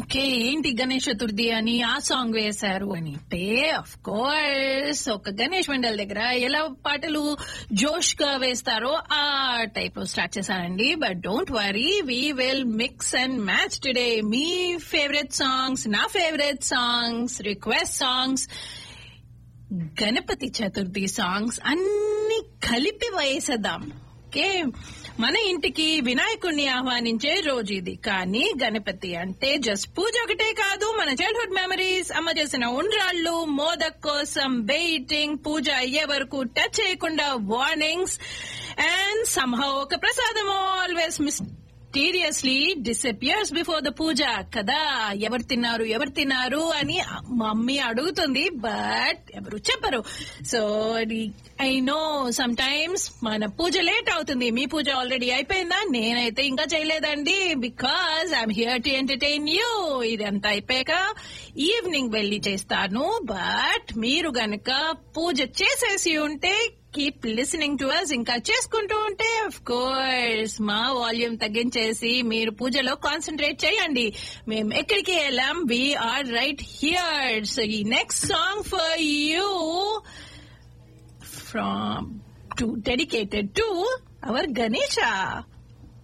okay ఏంటి గణేష్ చతుర్థి అని ఆ సాంగ్ వేశారు అని అంటే అఫ్ కోర్స్ ఒక గణేష్ మండల్ దగ్గర ఎలా పాటలు జోష్ గా వేస్తారో ఆ టైప్ లో స్టార్ట్ చేశానండి but don't worry we will mix and match today మీ ఫేవరెట్ సాంగ్స్ నా favourite songs request songs Ganapati Chaturthi songs అన్ని కలిపి వేసేద్దాం ఓకే మన ఇంటికి వినాయకుడిని ఆహ్వానించే రోజు ఇది కానీ గణపతి అంటే జస్ట్ పూజ ఒకటే కాదు మన చైల్డ్హుడ్ మెమరీస్ అమ్మ చేసిన ఉండ్రాళ్ళు మోదక్ కోసం వెయిటింగ్ పూజ అయ్యే వరకు టచ్ చేయకుండా వార్నింగ్స్ అండ్ సంహౌ ఒక prasadam always miss seriously disappears before the puja కదా ఎవరు తిన్నారు ఎవరు తిన్నారు అని మమ్మీ అడుగుతుంది బట్ ఎవరు చెప్పరు సో ఐ నో సమ్ టైమ్స్ మన పూజ లేట్ అవుతుంది మీ పూజ ఆల్రెడీ అయిపోయిందా నేనైతే ఇంకా చేయలేదండి because I'm here to entertain you ఇదంతా అయిపోయాక ఈవినింగ్ వెళ్ళి చేస్తాను బట్ మీరు గనక పూజ చేసేసి ఉంటే కీప్ లిసనింగ్ టు అస్ ఇంకా చేసుకుంటూ ఉంటే అఫ్ కోర్స్ మా వాల్యూమ్ తగ్గించేసి మీరు పూజలో కాన్సన్ట్రేట్ చేయండి మేము ఎక్కడికి వెళ్ళాం వీఆర్ రైట్ హియర్ సో ఈ next song for you from to dedicated to our Ganesha